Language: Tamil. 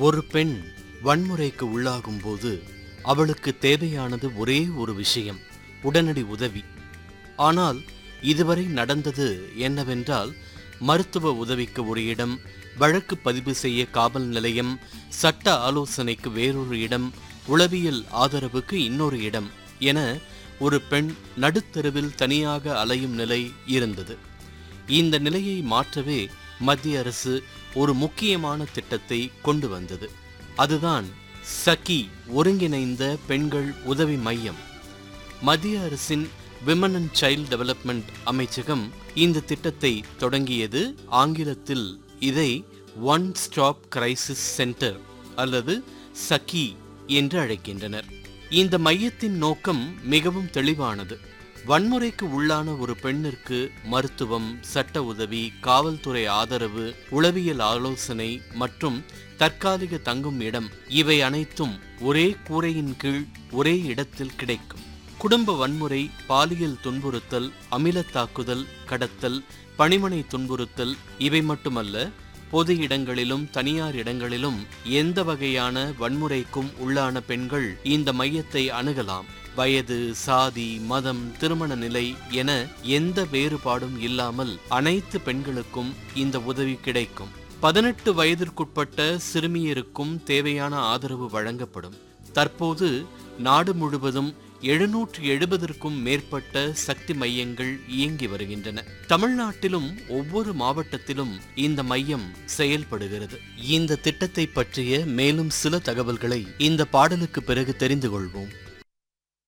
ஒரு பெண் வன்முறைக்கு உள்ளாகும் போது அவளுக்கு தேவையானது ஒரே ஒரு விஷயம் உடனடி உதவி ஆனால் இதுவரை நடந்தது என்னவென்றால் மருத்துவ உதவிக்கு ஒரு இடம் வழக்கு பதிவு செய்ய காவல் நிலையம் சட்ட ஆலோசனைக்கு வேறொரு இடம் உளவியல் ஆதரவுக்கு இன்னொரு இடம் என ஒரு பெண் நடுத்தெருவில் தனியாக அலையும் நிலை இருந்தது இந்த நிலையை மாற்றவே மத்திய அரசு ஒரு முக்கியமான திட்டத்தை கொண்டு வந்தது அதுதான் சகி ஒருங்கிணைந்த பெண்கள் உதவி மையம் மத்திய அரசின் விமன் அண்ட் சைல்ட் டெவலப்மெண்ட் அமைச்சகம் இந்த திட்டத்தை தொடங்கியது ஆங்கிலத்தில் இதை ஒன் ஸ்டாப் கிரைசிஸ் சென்டர் அல்லது சகி என்று அழைக்கின்றனர் இந்த மையத்தின் நோக்கம் மிகவும் தெளிவானது வன்முறைக்கு உள்ளான ஒரு பெண்ணிற்கு மருத்துவம் சட்ட உதவி காவல்துறை ஆதரவு உளவியல் ஆலோசனை மற்றும் தற்காலிக தங்கும் இடம் இவை அனைத்தும் ஒரே கூரையின் கீழ் ஒரே இடத்தில் கிடைக்கும் குடும்ப வன்முறை பாலியல் துன்புறுத்தல் அமிலத் தாக்குதல் கடத்தல் பணிமனை துன்புறுத்தல் இவை மட்டுமல்ல பொது இடங்களிலும் தனியார் இடங்களிலும் எந்த வகையான வன்முறைக்கும் உள்ளான பெண்கள் இந்த மையத்தை அணுகலாம் வயது சாதி மதம் திருமண நிலை என எந்த வேறுபாடும் இல்லாமல் அனைத்து பெண்களுக்கும் இந்த உதவி கிடைக்கும் பதினெட்டு வயதிற்குட்பட்ட சிறுமியருக்கும் தேவையான ஆதரவு வழங்கப்படும் தற்போது நாடு முழுவதும் எழுநூற்று எழுபதற்கும் மேற்பட்ட சக்தி மையங்கள் இயங்கி வருகின்றன தமிழ்நாட்டிலும் ஒவ்வொரு மாவட்டத்திலும் இந்த மையம் செயல்படுகிறது இந்த திட்டத்தை பற்றிய மேலும் சில தகவல்களை இந்த பாடலுக்கு பிறகு தெரிந்து கொள்வோம்